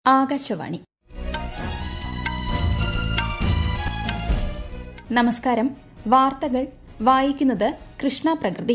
ആകാശവാണി നമസ്കാരം വാർത്തകൾ വായിക്കുന്നത് കൃഷ്ണ പ്രകൃതി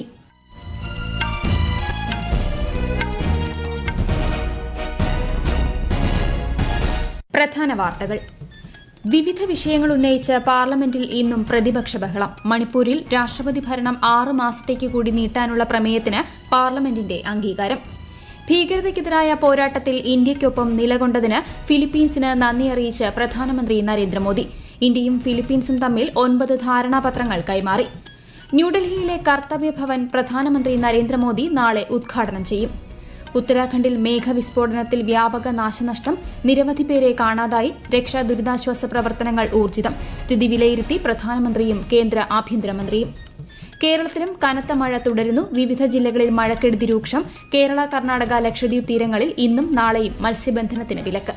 പ്രധാന വാർത്തകൾ വിവിധ വിഷയങ്ങൾ ഉന്നയിച്ച് പാർലമെന്റിൽ ഇന്നും പ്രതിപക്ഷ ബഹളം മണിപ്പൂരിൽ രാഷ്ട്രപതി ഭരണം ആറ് മാസത്തേക്ക് കൂടി നീട്ടാനുള്ള പ്രമേയത്തിന് പാർലമെന്റിന്റെ അംഗീകാരം ഭീകരതയ്ക്കെതിരായ പോരാട്ടത്തിൽ ഇന്ത്യയ്ക്കൊപ്പം നിലകൊണ്ടതിന് ഫിലിപ്പീൻസിന് നന്ദി അറിയിച്ച് പ്രധാനമന്ത്രി നരേന്ദ്രമോദി ഇന്ത്യയും ഫിലിപ്പീൻസും തമ്മിൽ ഒൻപത് ധാരണാപത്രങ്ങൾ കൈമാറി ന്യൂഡൽഹിയിലെ കർത്തവ്യ ഭവൻ പ്രധാനമന്ത്രി നരേന്ദ്രമോദി നാളെ ഉദ്ഘാടനം ചെയ്യും ഉത്തരാഖണ്ഡിൽ മേഘവിസ്ഫോടനത്തിൽ വ്യാപക നാശനഷ്ടം നിരവധി പേരെ കാണാതായി രക്ഷാ ദുരിതാശ്വാസ പ്രവർത്തനങ്ങൾ ഊർജിതം സ്ഥിതി വിലയിരുത്തി പ്രധാനമന്ത്രിയും കേന്ദ്ര ആഭ്യന്തരമന്ത്രിയും കേരളത്തിലും കനത്ത മഴ തുടരുന്നു വിവിധ ജില്ലകളിൽ മഴക്കെടുതി രൂക്ഷം കേരള കർണാടക ലക്ഷദ്വീപ് തീരങ്ങളിൽ ഇന്നും നാളെയും മത്സ്യബന്ധനത്തിന് വിലക്ക്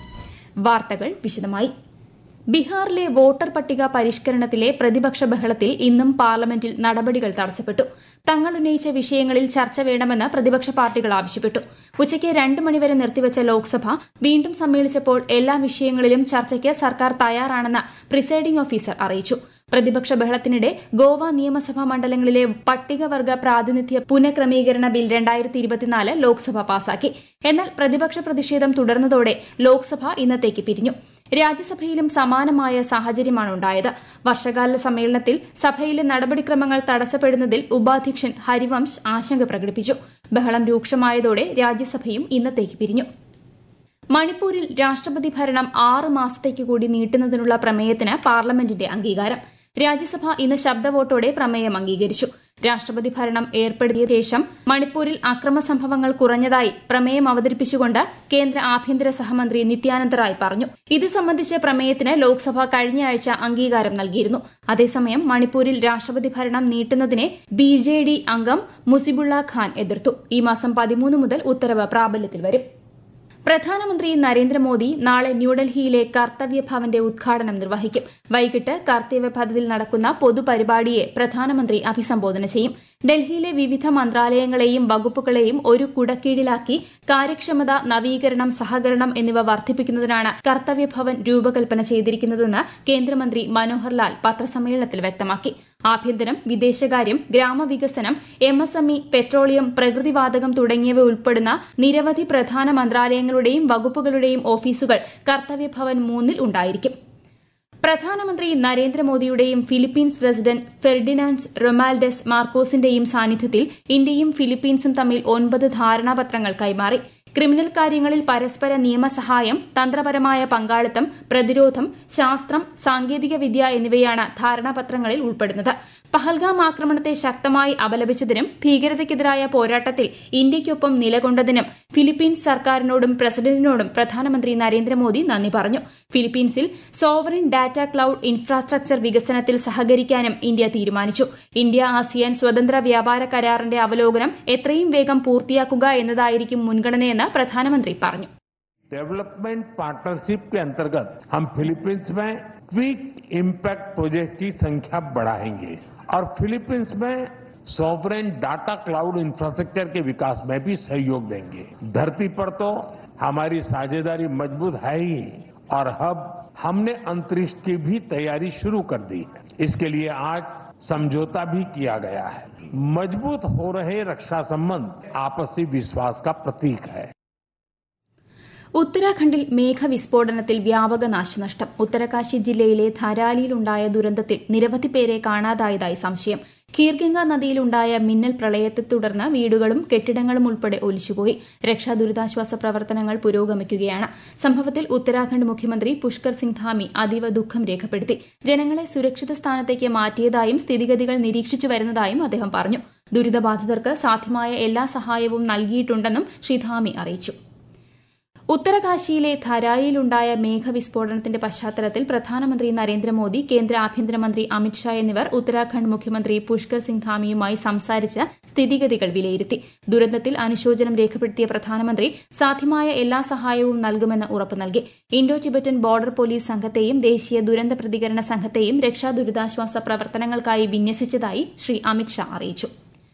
വാർത്തകൾ വിശദമായി ബീഹാറിലെ വോട്ടർ പട്ടിക പരിഷ്കരണത്തിലെ പ്രതിപക്ഷ ബഹളത്തിൽ ഇന്നും പാർലമെന്റിൽ നടപടികൾ തടസ്സപ്പെട്ടു തങ്ങൾ ഉന്നയിച്ച വിഷയങ്ങളിൽ ചർച്ച വേണമെന്ന് പ്രതിപക്ഷ പാർട്ടികൾ ആവശ്യപ്പെട്ടു ഉച്ചയ്ക്ക് രണ്ട് മണിവരെ നിർത്തിവച്ച ലോക്സഭ വീണ്ടും സമ്മേളിച്ചപ്പോൾ എല്ലാ വിഷയങ്ങളിലും ചർച്ചയ്ക്ക് സർക്കാർ തയ്യാറാണെന്ന് പ്രിസൈഡിംഗ് ഓഫീസർ അറിയിച്ചു പ്രതിപക്ഷ ബഹളത്തിനിടെ ഗോവ നിയമസഭാ മണ്ഡലങ്ങളിലെ പട്ടികവർഗ പ്രാതിനിധ്യ പുനഃക്രമീകരണ ബിൽ രണ്ടായിരത്തി ഇരുപത്തിനാല് ലോക്സഭ പാസാക്കി എന്നാൽ പ്രതിപക്ഷ പ്രതിഷേധം തുടർന്നതോടെ ലോക്സഭ ഇന്നത്തേക്ക് പിരിഞ്ഞു രാജ്യസഭയിലും സമാനമായ സാഹചര്യമാണ് ഉണ്ടായത് വർഷകാല സമ്മേളനത്തിൽ സഭയിലെ നടപടിക്രമങ്ങൾ തടസ്സപ്പെടുന്നതിൽ ഉപാധ്യക്ഷൻ ഹരിവംശ് ആശങ്ക പ്രകടിപ്പിച്ചു ബഹളം രൂക്ഷമായതോടെ രാജ്യസഭയും ഇന്നത്തേക്ക് പിരിഞ്ഞു മണിപ്പൂരിൽ രാഷ്ട്രപതി ഭരണം ആറ് മാസത്തേക്ക് കൂടി നീട്ടുന്നതിനുള്ള പ്രമേയത്തിന് പാർലമെന്റിന്റെ അംഗീകാരം രാജ്യസഭ ഇന്ന് ശബ്ദവോട്ടോടെ പ്രമേയം അംഗീകരിച്ചു രാഷ്ട്രപതി ഭരണം ഏർപ്പെടുത്തിയ ശേഷം മണിപ്പൂരിൽ അക്രമ സംഭവങ്ങൾ കുറഞ്ഞതായി പ്രമേയം അവതരിപ്പിച്ചുകൊണ്ട് കേന്ദ്ര ആഭ്യന്തര സഹമന്ത്രി നിത്യാനന്ദ റായ് പറഞ്ഞു ഇത് സംബന്ധിച്ച പ്രമേയത്തിന് ലോക്സഭ കഴിഞ്ഞയാഴ്ച അംഗീകാരം നൽകിയിരുന്നു അതേസമയം മണിപ്പൂരിൽ രാഷ്ട്രപതി ഭരണം നീട്ടുന്നതിനെ ബി ജെ ഡി അംഗം മുസിബുള്ള ഖാൻ എതിർത്തു ഈ മാസം പതിമൂന്ന് മുതൽ ഉത്തരവ് പ്രാബല്യത്തിൽ വരും പ്രധാനമന്ത്രി നരേന്ദ്രമോദി നാളെ ന്യൂഡൽഹിയിലെ കർത്തവ്യ ഭവന്റെ ഉദ്ഘാടനം നിർവഹിക്കും വൈകിട്ട് കർത്തവ്യ പഥത്തിൽ നടക്കുന്ന പൊതുപരിപാടിയെ പ്രധാനമന്ത്രി അഭിസംബോധന ചെയ്യും ഡൽഹിയിലെ വിവിധ മന്ത്രാലയങ്ങളെയും വകുപ്പുകളെയും ഒരു കുടക്കീഴിലാക്കി കാര്യക്ഷമത നവീകരണം സഹകരണം എന്നിവ വർദ്ധിപ്പിക്കുന്നതിനാണ് കർത്തവ്യ ഭവൻ രൂപകൽപ്പന ചെയ്തിരിക്കുന്നതെന്ന് കേന്ദ്രമന്ത്രി മനോഹർ ലാൽ പത്രസമ്മേളനത്തിൽ വ്യക്തമാക്കി ആഭ്യന്തരം വിദേശകാര്യം ഗ്രാമവികസനം M S M E petroleum പ്രകൃതിവാതകം തുടങ്ങിയവ ഉൾപ്പെടുന്ന നിരവധി പ്രധാന മന്ത്രാലയങ്ങളുടെയും വകുപ്പുകളുടെയും ഓഫീസുകൾ കർത്തവ്യഭവൻ മൂന്നിൽ ഉണ്ടായിരിക്കും പ്രധാനമന്ത്രി നരേന്ദ്രമോദിയുടെയും ഫിലിപ്പീൻസ് പ്രസിഡന്റ് ഫെർഡിനാൻഡ് റൊമാൽഡസ് മാർക്കോസിന്റെയും സാന്നിധ്യത്തിൽ ഇന്ത്യയും ഫിലിപ്പീൻസും തമ്മിൽ ഒൻപത് ധാരണാപത്രങ്ങൾ കൈമാറി ക്രിമിനൽ കാര്യങ്ങളിൽ പരസ്പര നിയമസഹായം തന്ത്രപരമായ പങ്കാളിത്തം പ്രതിരോധം ശാസ്ത്രം സാങ്കേതികവിദ്യ എന്നിവയാണ് ധാരണാപത്രങ്ങളിൽ ഉൾപ്പെടുന്നത് പഹൽഗാം ആക്രമണത്തെ ശക്തമായി അപലപിച്ചതിനും ഭീകരതയ്ക്കെതിരായ പോരാട്ടത്തിൽ ഇന്ത്യയ്ക്കൊപ്പം നിലകൊണ്ടതിനും ഫിലിപ്പീൻസ് സർക്കാരിനോടും പ്രസിഡന്റിനോടും പ്രധാനമന്ത്രി നരേന്ദ്രമോദി നന്ദി പറഞ്ഞു ഫിലിപ്പീൻസിൽ സോവറിൻ ഡാറ്റ ക്ലൌഡ് ഇൻഫ്രാസ്ട്രക്ചർ വികസനത്തിൽ സഹകരിക്കാനും ഇന്ത്യ തീരുമാനിച്ചു ഇന്ത്യ ആസിയാൻ സ്വതന്ത്ര വ്യാപാര കരാറിന്റെ അവലോകനം എത്രയും വേഗം പൂർത്തിയാക്കുക എന്നതായിരിക്കും മുൻഗണനയെന്ന് പ്രധാനമന്ത്രി പറഞ്ഞു डेवलपमेंट पार्टनरशिप के अंतर्गत हम फिलीपींस में क्विक इम्पैक्ट प्रोजेक्ट की संख्या बढ़ाएंगे और फिलीपींस में सॉवरेन डाटा क्लाउड इंफ्रास्ट्रक्चर के विकास में भी सहयोग देंगे धरती पर तो हमारी साझेदारी मजबूत है ही और अब हमने अंतरिक्ष की भी तैयारी शुरू कर दी है इसके लिए आज समझौता भी किया गया है मजबूत हो रहे रक्षा संबंध आपसी विश्वास का प्रतीक है ഉത്തരാഖണ്ഡിൽ മേഘവിസ്ഫോടനത്തിൽ വ്യാപക നാശനഷ്ടം ഉത്തരകാശി ജില്ലയിലെ ധരാലിയിലുണ്ടായ ദുരന്തത്തിൽ നിരവധി പേരെ കാണാതായതായി സംശയം ഖീർഗംഗ നദിയിലുണ്ടായ മിന്നൽ പ്രളയത്തെ തുടർന്ന് വീടുകളും കെട്ടിടങ്ങളും ഉൾപ്പെടെ ഒലിച്ചുപോയി രക്ഷാ ദുരിതാശ്വാസ പ്രവർത്തനങ്ങൾ പുരോഗമിക്കുകയാണ് സംഭവത്തിൽ ഉത്തരാഖണ്ഡ് മുഖ്യമന്ത്രി പുഷ്കർ സിംഗ് ധാമി അതീവ ദുഃഖം രേഖപ്പെടുത്തി ജനങ്ങളെ സുരക്ഷിത സ്ഥാനത്തേക്ക് മാറ്റിയതായും സ്ഥിതിഗതികൾ നിരീക്ഷിച്ചു വരുന്നതായും അദ്ദേഹം പറഞ്ഞു ദുരിതബാധിതർക്ക് സാധ്യമായ എല്ലാ സഹായവും നൽകിയിട്ടുണ്ടെന്നും ശ്രീ ധാമി അറിയിച്ചു ഉത്തരകാശിയിലെ ധരായിലുണ്ടായ മേഘവിസ്ഫോടനത്തിന്റെ പശ്ചാത്തലത്തിൽ പ്രധാനമന്ത്രി നരേന്ദ്രമോദി കേന്ദ്ര ആഭ്യന്തരമന്ത്രി അമിത്ഷാ എന്നിവർ ഉത്തരാഖണ്ഡ് മുഖ്യമന്ത്രി പുഷ്കർ സിംഗ് ധാമിയുമായി സംസാരിച്ച് സ്ഥിതിഗതികൾ വിലയിരുത്തി ദുരന്തത്തിൽ അനുശോചനം രേഖപ്പെടുത്തിയ പ്രധാനമന്ത്രി സാധ്യമായ എല്ലാ സഹായവും നൽകുമെന്ന് ഉറപ്പു നൽകി ഇൻഡോ ടിബറ്റൻ ബോർഡർ പോലീസ് സംഘത്തെയും ദേശീയ ദുരന്ത പ്രതികരണ സംഘത്തെയും രക്ഷാ ദുരിതാശ്വാസ പ്രവർത്തനങ്ങൾക്കായി വിന്യസിച്ചതായി ശ്രീ അമിത്ഷാ അറിയിച്ചു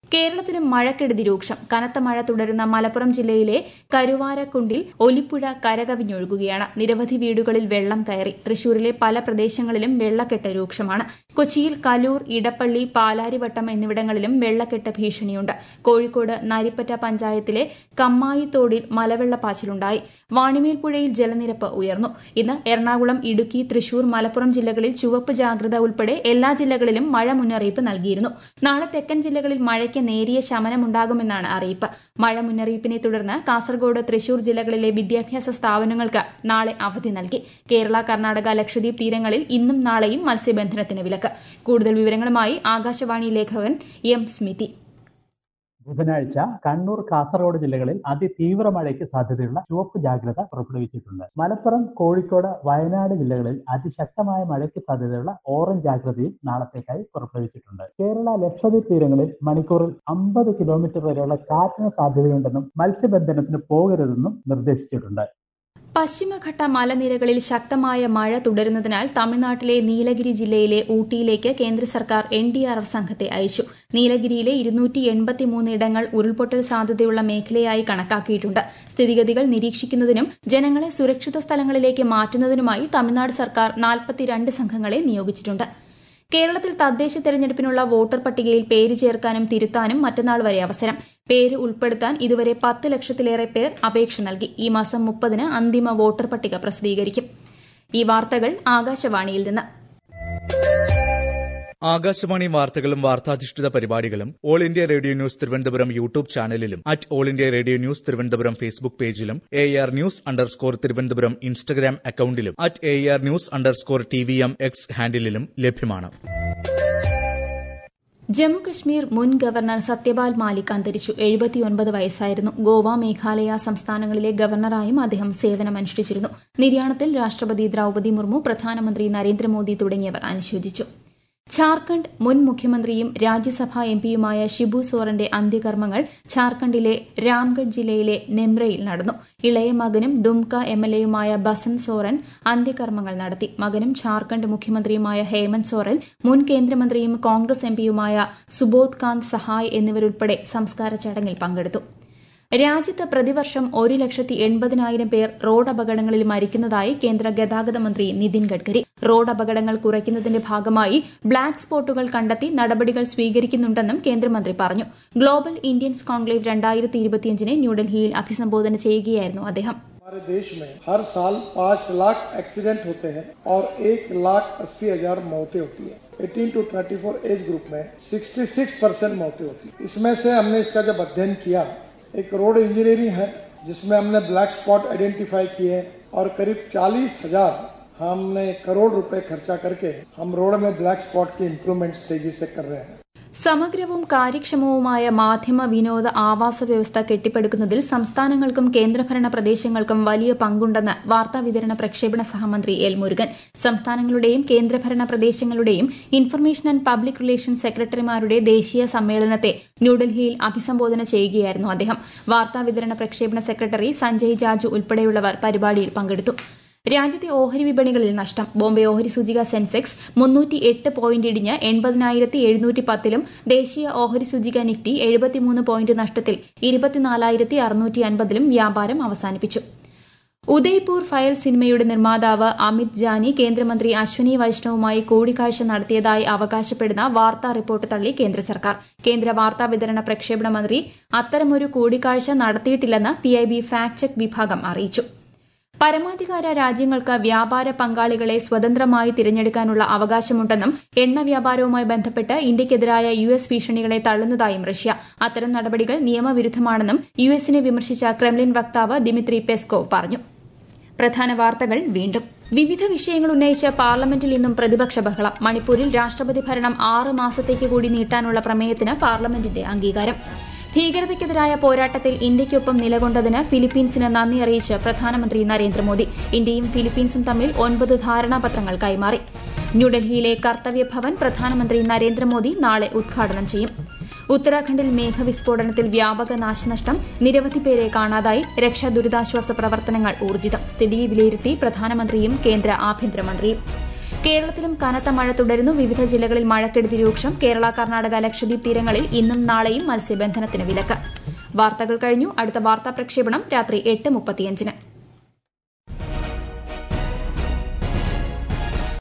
കേരളത്തിലും മഴക്കെടുതി രൂക്ഷം കനത്ത മഴ തുടരുന്ന മലപ്പുറം ജില്ലയിലെ കരുവാരക്കുണ്ടിൽ ഒലിപ്പുഴ കരകവിഞ്ഞൊഴുകുകയാണ് നിരവധി വീടുകളിൽ വെള്ളം കയറി തൃശൂരിലെ പല പ്രദേശങ്ങളിലും വെള്ളക്കെട്ട് രൂക്ഷമാണ് കൊച്ചിയിൽ കലൂർ ഇടപ്പള്ളി പാലാരിവട്ടം എന്നിവിടങ്ങളിലും വെള്ളക്കെട്ട് ഭീഷണിയുണ്ട് കോഴിക്കോട് നരിപ്പറ്റ പഞ്ചായത്തിലെ കമ്മായിത്തോടിൽ മലവെള്ളപ്പാച്ചിലുണ്ടായി വാണിമേൽ പുഴയിൽ ജലനിരപ്പ് ഉയർന്നു ഇന്ന് എറണാകുളം ഇടുക്കി തൃശൂർ മലപ്പുറം ജില്ലകളിൽ ചുവപ്പ് ജാഗ്രത ഉൾപ്പെടെ എല്ലാ ജില്ലകളിലും മഴ മുന്നറിയിപ്പ് നൽകിയിരുന്നു നാളെ തെക്കൻ ജില്ലകളിൽ മഴയ്ക്ക് നേരിയ ശമനമുണ്ടാകുമെന്നാണ് അറിയിപ്പ് മഴ മുന്നറിയിപ്പിനെ തുടർന്ന് കാസർഗോഡ് തൃശൂർ ജില്ലകളിലെ വിദ്യാഭ്യാസ സ്ഥാപനങ്ങൾക്ക് നാളെ അവധി നൽകി കേരള കർണാടക ലക്ഷദ്വീപ് തീരങ്ങളിൽ ഇന്നും നാളെയും മത്സ്യബന്ധനത്തിന് വിലക്ക് കൂടുതൽ വിവരങ്ങളുമായി ആകാശവാണി ലേഖകൻ എം സ്മിതി ബുധനാഴ്ച കണ്ണൂർ കാസർഗോഡ് ജില്ലകളിൽ അതിതീവ്ര മഴയ്ക്ക് സാധ്യതയുള്ള ചുവപ്പ് ജാഗ്രത പുറപ്പെടുവിച്ചിട്ടുണ്ട് മലപ്പുറം കോഴിക്കോട് വയനാട് ജില്ലകളിൽ അതിശക്തമായ മഴയ്ക്ക് സാധ്യതയുള്ള ഓറഞ്ച് ജാഗ്രതയും നാളത്തേക്കായി പുറപ്പെടുവിച്ചിട്ടുണ്ട് കേരള ലക്ഷദ്വീപ് തീരങ്ങളിൽ മണിക്കൂറിൽ അമ്പത് കിലോമീറ്റർ വരെയുള്ള കാറ്റിന് സാധ്യതയുണ്ടെന്നും മത്സ്യബന്ധനത്തിന് പോകരുതെന്നും നിർദ്ദേശിച്ചിട്ടുണ്ട് പശ്ചിമഘട്ട മലനിരകളിൽ ശക്തമായ മഴ തുടരുന്നതിനാൽ തമിഴ്നാട്ടിലെ നീലഗിരി ജില്ലയിലെ ഊട്ടിയിലേക്ക് കേന്ദ്ര സർക്കാർ എൻ ഡി ആർ എഫ് സംഘത്തെ അയച്ചു നീലഗിരിയിലെ ഇരുന്നൂറ്റി എൺപത്തിമൂന്ന് ഇടങ്ങൾ ഉരുൾപൊട്ടൽ സാധ്യതയുള്ള മേഖലയായി കണക്കാക്കിയിട്ടുണ്ട് സ്ഥിതിഗതികൾ നിരീക്ഷിക്കുന്നതിനും ജനങ്ങളെ സുരക്ഷിത സ്ഥലങ്ങളിലേക്ക് മാറ്റുന്നതിനുമായി തമിഴ്നാട് സർക്കാർ നാൽപ്പത്തിരണ്ട് സംഘങ്ങളെ നിയോഗിച്ചിട്ടുണ്ട് കേരളത്തിൽ തദ്ദേശ തെരഞ്ഞെടുപ്പിനുള്ള വോട്ടർ പട്ടികയിൽ പേര് ചേർക്കാനും തിരുത്താനും മറ്റന്നാൾ വരെ അവസരം പേര് ഉൾപ്പെടുത്താൻ ഇതുവരെ പത്ത് ലക്ഷത്തിലേറെ പേർ അപേക്ഷ നൽകി ഈ മാസം മുപ്പതിന് അന്തിമ വോട്ടർ പട്ടിക പ്രസിദ്ധീകരിക്കും ഈ വാർത്തകൾ ആകാശവാണിയിൽ നിന്ന് ആകാശവാണി വാർത്തകളും വാർത്താധിഷ്ഠിത പരിപാടികളും all India radio news Thiruvananthapuram YouTube ചാനലിലും at all India radio news Thiruvananthapuram Facebook പേജിലും A R news underscore Thiruvananthapuram Instagram അക്കൌണ്ടിലും at A R news underscore T V M X ഹാൻഡിലും ലഭ്യമാണ് ജമ്മുകശ്മീർ മുൻ ഗവർണർ സത്യപാൽ മാലിക് അന്തരിച്ചു എഴുപത്തിയൊൻപത് വയസ്സായിരുന്നു ഗോവ മേഘാലയ സംസ്ഥാനങ്ങളിലെ ഗവർണറായും അദ്ദേഹം സേവനമനുഷ്ഠിച്ചിരുന്നു നിര്യാണത്തിൽ രാഷ്ട്രപതി ദ്രൌപതി മുർമു പ്രധാനമന്ത്രി നരേന്ദ്രമോദി തുടങ്ങിയവർ അനുശോചിച്ചു ഝാർഖണ്ഡ് മുൻ മുഖ്യമന്ത്രിയും രാജ്യസഭാ എംപിയുമായ ഷിബു സോറന്റെ അന്ത്യകർമ്മങ്ങൾ ഝാർഖണ്ഡിലെ രാംഗഡ് ജില്ലയിലെ നെമ്രയിൽ നടന്നു ഇളയ മകനും ദുംക എംഎൽഎയുമായ ബസന്ത് സോറൻ അന്ത്യകർമ്മങ്ങൾ നടത്തി മകനും ഝാർഖണ്ഡ് മുഖ്യമന്ത്രിയുമായ ഹേമന്ത് സോറൻ മുൻ കേന്ദ്രമന്ത്രിയും കോൺഗ്രസ് എംപിയുമായ സുബോധ് കാന്ത് സഹായ് എന്നിവരുൾപ്പെടെ സംസ്കാര ചടങ്ങിൽ പങ്കെടുത്തു രാജ്യത്ത് പ്രതിവർഷം ഒരു ലക്ഷത്തി എൺപതിനായിരം പേർ റോഡ് അപകടങ്ങളിൽ മരിക്കുന്നതായി കേന്ദ്ര ഗതാഗത മന്ത്രി നിതിൻ ഗഡ്കരി റോഡ് അപകടങ്ങൾ കുറയ്ക്കുന്നതിന്റെ ഭാഗമായി ബ്ലാക്ക് സ്പോട്ടുകൾ കണ്ടെത്തി നടപടികൾ സ്വീകരിക്കുന്നുണ്ടെന്നും കേന്ദ്രമന്ത്രി പറഞ്ഞു ഗ്ലോബൽ ഇന്ത്യൻസ് കോൺക്ലേവ് രണ്ടായിരത്തി ഇരുപത്തിയഞ്ചിനെ ന്യൂഡൽഹിയിൽ അഭിസംബോധന ചെയ്യുകയായിരുന്നു അദ്ദേഹം हमारे देश में हर साल पाँच लाख एक्सीडेंट होते हैं और एक लाख अस्सी हजार मौतें होती है 18 टू 34 एज ग्रुप में 66 परसेंट मौतें होती है इसमें से हमने इसका जब अध्ययन किया एक रोड इंजीनियरिंग है जिसमें हमने ब्लैक स्पॉट आइडेंटिफाई किए और करीब चालीस हजार हमने करोड़ रुपए खर्चा करके हम रोड में ब्लैक स्पॉट की इम्प्रूवमेंट तेजी से कर रहे हैं സമഗ്രവും കാര്യക്ഷമവുമായ മാധ്യമ വിനോദ ആവാസ വ്യവസ്ഥ കെട്ടിപ്പടുക്കുന്നതിൽ സംസ്ഥാനങ്ങൾക്കും കേന്ദ്രഭരണ പ്രദേശങ്ങൾക്കും വലിയ പങ്കുണ്ടെന്ന് വാർത്താവിതരണ പ്രക്ഷേപണ സഹമന്ത്രി എൽ മുരുകൻ സംസ്ഥാനങ്ങളുടെയും കേന്ദ്രഭരണ പ്രദേശങ്ങളുടെയും ഇൻഫർമേഷൻ ആൻഡ് പബ്ലിക് റിലേഷൻസ് സെക്രട്ടറിമാരുടെ ദേശീയ സമ്മേളനത്തെ ന്യൂഡൽഹിയിൽ അഭിസംബോധന ചെയ്യുകയായിരുന്നു അദ്ദേഹം വാർത്താവിതരണ പ്രക്ഷേപണ സെക്രട്ടറി സഞ്ജയ് ജാജു ഉൾപ്പെടെയുള്ളവർ പരിപാടിയിൽ പങ്കെടുത്തു രാജ്യത്തെ ഓഹരി വിപണികളിൽ നഷ്ടം ബോംബെ ഓഹരി സൂചിക സെൻസെക്സ് മുന്നൂറ്റി എട്ട് പോയിന്റ് ഇടിഞ്ഞ് എൺപതിനായിരത്തി എഴുന്നൂറ്റി പത്തിലും ദേശീയ ഓഹരി സൂചിക നിഫ്റ്റി എഴുപത്തിമൂന്ന് പോയിന്റ് നഷ്ടത്തിൽ ഇരുപത്തിനാലായിരത്തി അറുന്നൂറ്റി അൻപതിലും വ്യാപാരം അവസാനിപ്പിച്ചു ഉദയ്പൂർ ഫയൽ സിനിമയുടെ നിർമ്മാതാവ് അമിത് ജാനി കേന്ദ്രമന്ത്രി അശ്വനി വൈഷ്ണവുമായി കൂടിക്കാഴ്ച നടത്തിയതായി അവകാശപ്പെടുന്ന വാർത്താ റിപ്പോർട്ട് തള്ളി കേന്ദ്ര സർക്കാർ കേന്ദ്ര വാർത്താ വിതരണ പ്രക്ഷേപണ മന്ത്രി അത്തരമൊരു കൂടിക്കാഴ്ച നടത്തിയിട്ടില്ലെന്ന് പിഐബി ഫാക്ട് ചെക്ക് വിഭാഗം അറിയിച്ചു പരമാധികാര രാജ്യങ്ങൾക്ക് വ്യാപാര പങ്കാളികളെ സ്വതന്ത്രമായി തിരഞ്ഞെടുക്കാനുള്ള അവകാശമുണ്ടെന്നും എണ്ണ വ്യാപാരവുമായി ബന്ധപ്പെട്ട് ഇന്ത്യയ്ക്കെതിരായ യു എസ് ഭീഷണികളെ തള്ളുന്നതായും റഷ്യ അത്തരം നടപടികൾ നിയമവിരുദ്ധമാണെന്നും യു എസിനെ വിമർശിച്ച ക്രെംലിൻ വക്താവ് ദിമിത്രി പെസ്കോവ് പറഞ്ഞു പ്രധാന വാർത്തകൾ വീണ്ടും വിവിധ വിഷയങ്ങൾ ഉന്നയിച്ച് പാർലമെന്റിൽ ഇന്നും പ്രതിപക്ഷ ബഹളം മണിപ്പൂരിൽ രാഷ്ട്രപതി ഭരണം ആറ് മാസത്തേക്ക് കൂടി നീട്ടാനുള്ള പ്രമേയത്തിന് പാർലമെന്റിന്റെ അംഗീകാരം ഭീകരതയ്ക്കെതിരായ പോരാട്ടത്തിൽ ഇന്ത്യയ്ക്കൊപ്പം നിലകൊണ്ടതിന് ഫിലിപ്പീൻസിന് നന്ദി അറിയിച്ച് പ്രധാനമന്ത്രി നരേന്ദ്രമോദി ഇന്ത്യയും ഫിലിപ്പീൻസും തമ്മിൽ ഒൻപത് ധാരണാപത്രങ്ങൾ കൈമാറി ന്യൂഡൽഹിയിലെ കർത്തവ്യഭവൻ പ്രധാനമന്ത്രി നരേന്ദ്രമോദി നാളെ ഉദ്ഘാടനം ചെയ്യും ഉത്തരാഖണ്ഡിൽ മേഘവിസ്ഫോടനത്തിൽ വ്യാപക നാശനഷ്ടം നിരവധി പേരെ കാണാതായി രക്ഷാ ദുരിതാശ്വാസ പ്രവർത്തനങ്ങൾ ഊർജിതം സ്ഥിതി വിലയിരുത്തി പ്രധാനമന്ത്രിയും കേന്ദ്ര ആഭ്യന്തരമന്ത്രിയും കേരളത്തിലും കനത്ത മഴ തുടരുന്നു വിവിധ ജില്ലകളിൽ മഴക്കെടുതി രൂക്ഷം കേരള കർണാടക ലക്ഷദ്വീപ് തീരങ്ങളിൽ ഇന്നും നാളെയും മത്സ്യബന്ധനത്തിന് വിലക്ക് വാർത്തകൾ കഴിഞ്ഞു അടുത്ത വാർത്താ പ്രക്ഷേപണം രാത്രി എട്ട് മുപ്പത്തിയഞ്ചിന്